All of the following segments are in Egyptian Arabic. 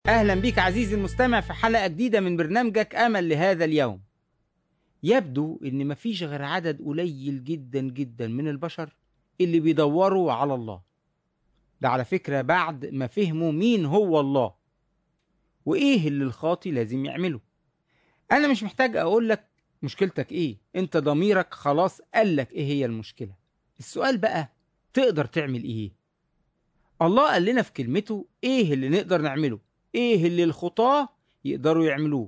أهلا بك عزيزي المستمع في حلقة جديدة من برنامجك أمل لهذا اليوم يبدو إن مفيش غير عدد قليل جدا جدا من البشر اللي بيدوروا على الله ده على فكرة بعد ما فهموا مين هو الله وإيه اللي الخاطي لازم يعمله أنا مش محتاج أقول لك مشكلتك إيه أنت ضميرك خلاص قالك إيه هي المشكلة السؤال بقى تقدر تعمل إيه الله قال لنا في كلمته إيه اللي نقدر نعمله ايه اللي الخطاة يقدروا يعملوه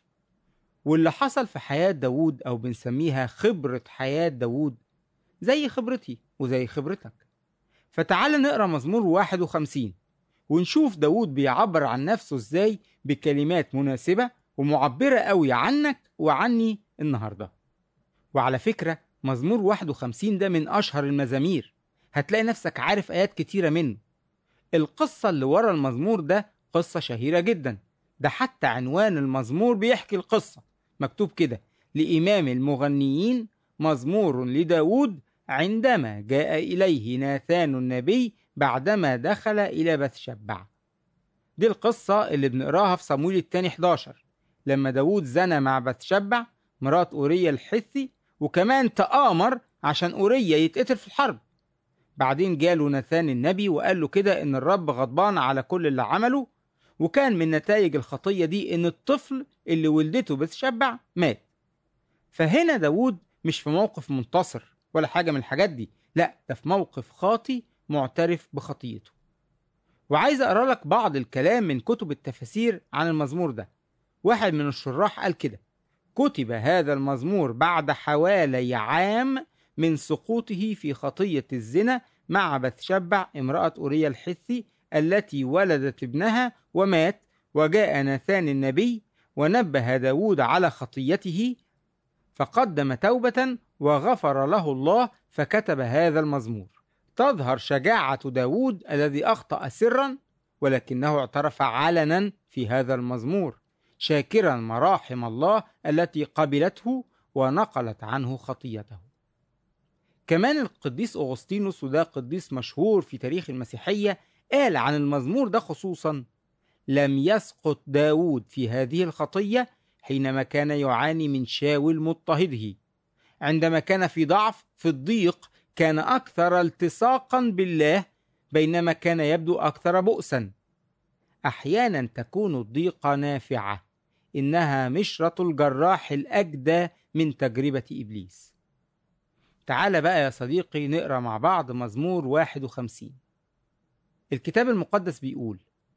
واللي حصل في حياة داوود أو بنسميها خبرة حياة داوود زي خبرتي وزي خبرتك فتعال نقرأ مزمور 51 ونشوف داوود بيعبر عن نفسه ازاي بكلمات مناسبة ومعبرة قوي عنك وعني النهاردة وعلى فكرة مزمور 51 ده من أشهر المزامير هتلاقي نفسك عارف آيات كتيرة منه القصة اللي ورا المزمور ده قصة شهيرة جدا ده حتى عنوان المزمور بيحكي القصة مكتوب كده لإمام المغنيين مزمور لداود عندما جاء إليه ناثان النبي بعدما دخل إلى بثشبع دي القصة اللي بنقراها في صمويل الثاني 11 لما داود زنى مع بثشبع مرات أوريا الحثي وكمان تآمر عشان أوريا يتقتل في الحرب بعدين جاله ناثان النبي وقال له كده إن الرب غضبان على كل اللي عمله وكان من نتائج الخطية دي إن الطفل اللي ولدته بتشبع مات فهنا داود مش في موقف منتصر ولا حاجة من الحاجات دي لا ده في موقف خاطي معترف بخطيته وعايز أقرأ لك بعض الكلام من كتب التفاسير عن المزمور ده واحد من الشراح قال كده كتب هذا المزمور بعد حوالي عام من سقوطه في خطية الزنا مع بثشبع امرأة أوريا الحثي التي ولدت ابنها ومات وجاء ناثان النبي ونبه داود على خطيته فقدم توبة وغفر له الله فكتب هذا المزمور تظهر شجاعة داود الذي أخطأ سرا ولكنه اعترف علنا في هذا المزمور شاكرا مراحم الله التي قبلته ونقلت عنه خطيته كمان القديس أغسطينوس وده قديس مشهور في تاريخ المسيحية قال عن المزمور ده خصوصا لم يسقط داود في هذه الخطية حينما كان يعاني من شاول مضطهده عندما كان في ضعف في الضيق كان أكثر التصاقا بالله بينما كان يبدو أكثر بؤسا أحيانا تكون الضيقة نافعة إنها مشرة الجراح الأجدى من تجربة إبليس تعال بقى يا صديقي نقرأ مع بعض مزمور 51 الكتاب المقدس بيقول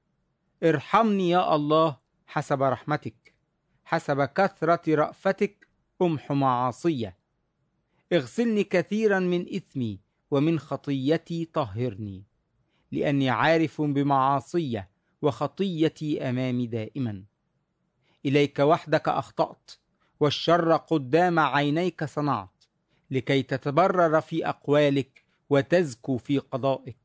ارحمني يا الله حسب رحمتك حسب كثرة رأفتك أمح معاصية اغسلني كثيرا من إثمي ومن خطيتي طهرني لأني عارف بمعاصية وخطيتي أمامي دائما إليك وحدك أخطأت والشر قدام عينيك صنعت لكي تتبرر في أقوالك وتزكو في قضائك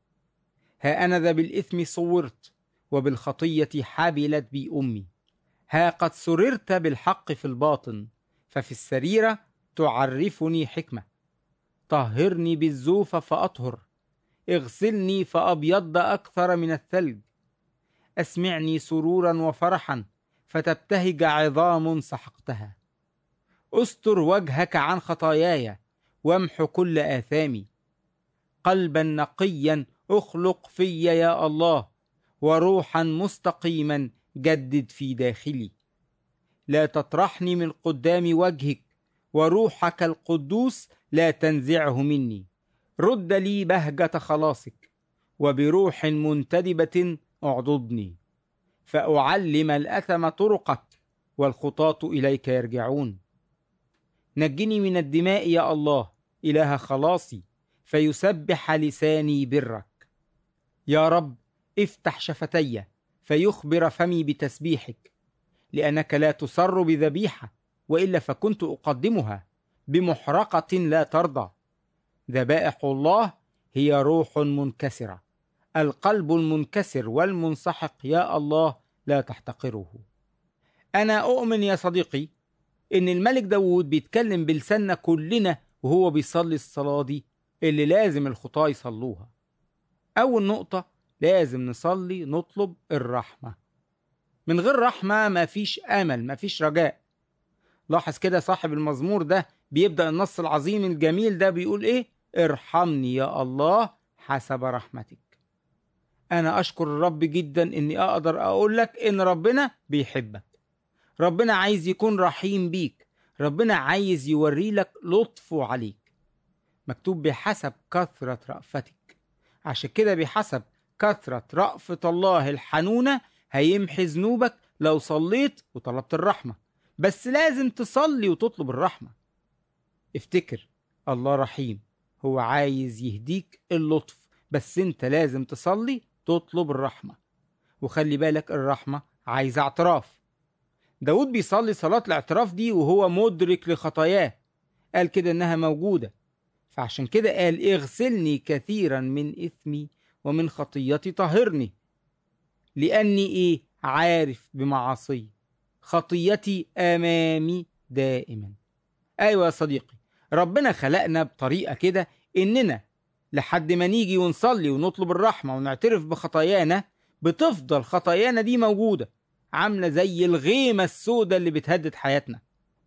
ها أنا ذا بالإثم صورت وبالخطية حبلت بي أمي ها قد سررت بالحق في الباطن ففي السريرة تعرفني حكمة طهرني بالزوف فأطهر اغسلني فأبيض أكثر من الثلج أسمعني سرورا وفرحا فتبتهج عظام سحقتها استر وجهك عن خطاياي وامح كل آثامي قلبا نقيا اخلق في يا الله وروحا مستقيما جدد في داخلي لا تطرحني من قدام وجهك وروحك القدوس لا تنزعه مني رد لي بهجة خلاصك وبروح منتدبة اعضدني فأعلم الأثم طرقك والخطاة إليك يرجعون نجني من الدماء يا الله إله خلاصي فيسبح لساني برك يا رب افتح شفتي فيخبر فمي بتسبيحك لأنك لا تسر بذبيحة وإلا فكنت أقدمها بمحرقة لا ترضى ذبائح الله هي روح منكسرة القلب المنكسر والمنسحق يا الله لا تحتقره أنا أؤمن يا صديقي إن الملك داود بيتكلم بلساننا كلنا وهو بيصلي الصلاة دي اللي لازم الخطاة يصلوها أول نقطة لازم نصلي نطلب الرحمة من غير رحمة مفيش أمل مفيش رجاء لاحظ كده صاحب المزمور ده بيبدأ النص العظيم الجميل ده بيقول إيه ارحمني يا الله حسب رحمتك أنا أشكر الرب جدا إني أقدر أقول لك إن ربنا بيحبك ربنا عايز يكون رحيم بيك ربنا عايز يوري لك لطفه عليك مكتوب بحسب كثرة رأفتك عشان كده بحسب كثرة رأفة الله الحنونة هيمحي ذنوبك لو صليت وطلبت الرحمة بس لازم تصلي وتطلب الرحمة افتكر الله رحيم هو عايز يهديك اللطف بس انت لازم تصلي تطلب الرحمة وخلي بالك الرحمة عايزة اعتراف داود بيصلي صلاة الاعتراف دي وهو مدرك لخطاياه قال كده انها موجودة فعشان كده قال اغسلني كثيرا من اثمي ومن خطيتي طهرني لاني ايه عارف بمعاصي خطيتي امامي دائما ايوه يا صديقي ربنا خلقنا بطريقه كده اننا لحد ما نيجي ونصلي ونطلب الرحمه ونعترف بخطايانا بتفضل خطايانا دي موجوده عامله زي الغيمه السوداء اللي بتهدد حياتنا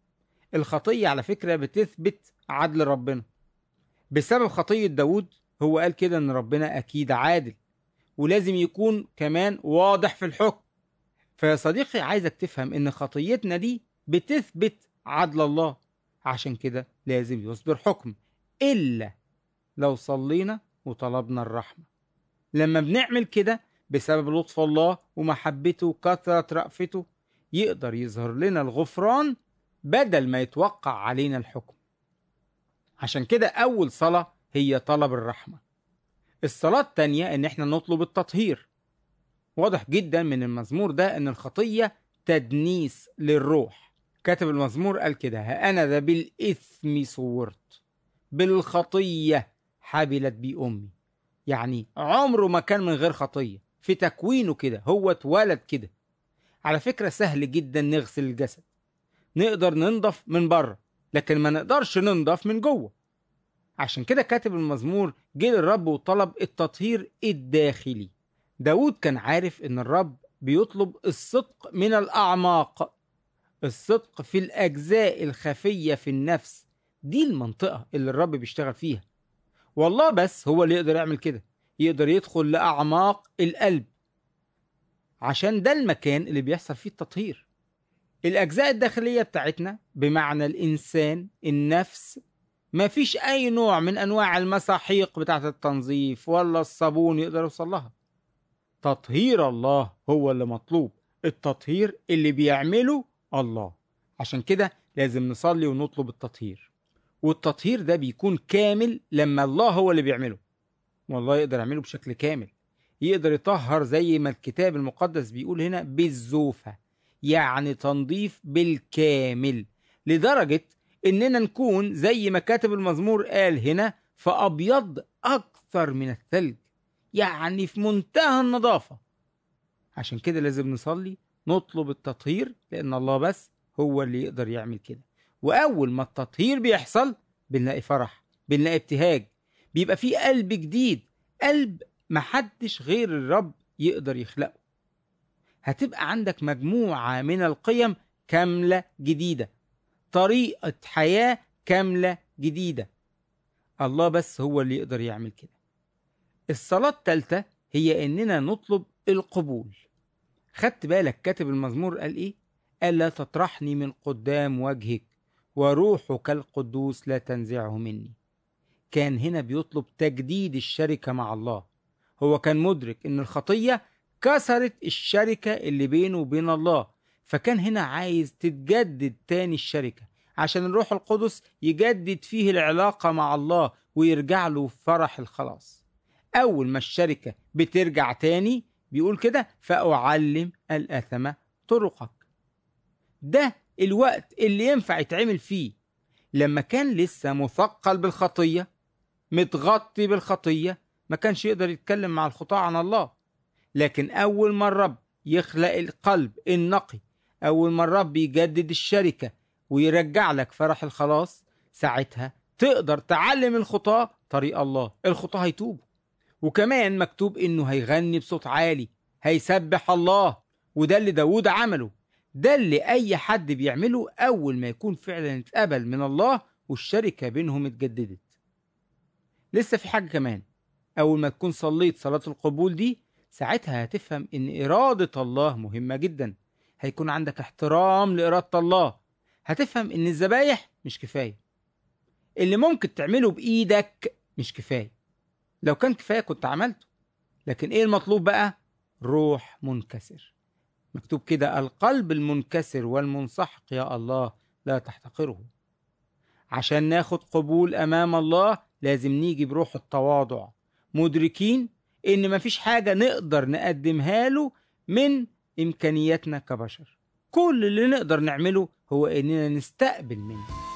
الخطيه على فكره بتثبت عدل ربنا بسبب خطيه داود هو قال كده ان ربنا اكيد عادل ولازم يكون كمان واضح في الحكم فيا صديقي عايزك تفهم ان خطيتنا دي بتثبت عدل الله عشان كده لازم يصدر حكم الا لو صلينا وطلبنا الرحمه لما بنعمل كده بسبب لطف الله ومحبته وكثره رأفته يقدر يظهر لنا الغفران بدل ما يتوقع علينا الحكم عشان كده اول صلاه هي طلب الرحمه الصلاه التانيه ان احنا نطلب التطهير واضح جدا من المزمور ده ان الخطيه تدنيس للروح كاتب المزمور قال كده ها انا ذا بالاثم صورت بالخطيه حبلت بي امي يعني عمره ما كان من غير خطيه في تكوينه كده هو اتولد كده على فكره سهل جدا نغسل الجسد نقدر ننضف من بره لكن ما نقدرش ننضف من جوه عشان كده كاتب المزمور جه للرب وطلب التطهير الداخلي داود كان عارف ان الرب بيطلب الصدق من الاعماق الصدق في الاجزاء الخفيه في النفس دي المنطقه اللي الرب بيشتغل فيها والله بس هو اللي يقدر يعمل كده يقدر يدخل لاعماق القلب عشان ده المكان اللي بيحصل فيه التطهير الاجزاء الداخليه بتاعتنا بمعنى الانسان النفس ما فيش اي نوع من انواع المساحيق بتاعه التنظيف ولا الصابون يقدر يوصل لها تطهير الله هو اللي مطلوب التطهير اللي بيعمله الله عشان كده لازم نصلي ونطلب التطهير والتطهير ده بيكون كامل لما الله هو اللي بيعمله والله يقدر يعمله بشكل كامل يقدر يطهر زي ما الكتاب المقدس بيقول هنا بالزوفة يعني تنظيف بالكامل لدرجة إننا نكون زي ما كاتب المزمور قال هنا فأبيض أكثر من الثلج يعني في منتهى النظافة عشان كده لازم نصلي نطلب التطهير لأن الله بس هو اللي يقدر يعمل كده وأول ما التطهير بيحصل بنلاقي فرح بنلاقي ابتهاج بيبقى فيه قلب جديد قلب محدش غير الرب يقدر يخلقه هتبقى عندك مجموعة من القيم كاملة جديدة طريقة حياة كاملة جديدة الله بس هو اللي يقدر يعمل كده الصلاة الثالثة هي إننا نطلب القبول خدت بالك كاتب المزمور قال إيه؟ قال لا تطرحني من قدام وجهك وروحك القدوس لا تنزعه مني كان هنا بيطلب تجديد الشركة مع الله هو كان مدرك إن الخطية كسرت الشركة اللي بينه وبين الله فكان هنا عايز تتجدد تاني الشركة عشان الروح القدس يجدد فيه العلاقة مع الله ويرجع له فرح الخلاص أول ما الشركة بترجع تاني بيقول كده فأعلم الأثمة طرقك ده الوقت اللي ينفع يتعمل فيه لما كان لسه مثقل بالخطية متغطي بالخطية ما كانش يقدر يتكلم مع الخطاة عن الله لكن أول ما الرب يخلق القلب النقي أول ما الرب يجدد الشركة ويرجع لك فرح الخلاص ساعتها تقدر تعلم الخطاة طريق الله الخطاة هيتوبوا وكمان مكتوب إنه هيغني بصوت عالي هيسبح الله وده اللي داود عمله ده اللي أي حد بيعمله أول ما يكون فعلا اتقبل من الله والشركة بينهم اتجددت لسه في حاجة كمان أول ما تكون صليت صلاة القبول دي ساعتها هتفهم إن إرادة الله مهمة جدا هيكون عندك احترام لإرادة الله هتفهم إن الذبايح مش كفاية اللي ممكن تعمله بإيدك مش كفاية لو كان كفاية كنت عملته لكن إيه المطلوب بقى؟ روح منكسر مكتوب كده القلب المنكسر والمنسحق يا الله لا تحتقره عشان ناخد قبول أمام الله لازم نيجي بروح التواضع مدركين إن مفيش حاجة نقدر نقدمها له من إمكانياتنا كبشر كل اللي نقدر نعمله هو إننا نستقبل منه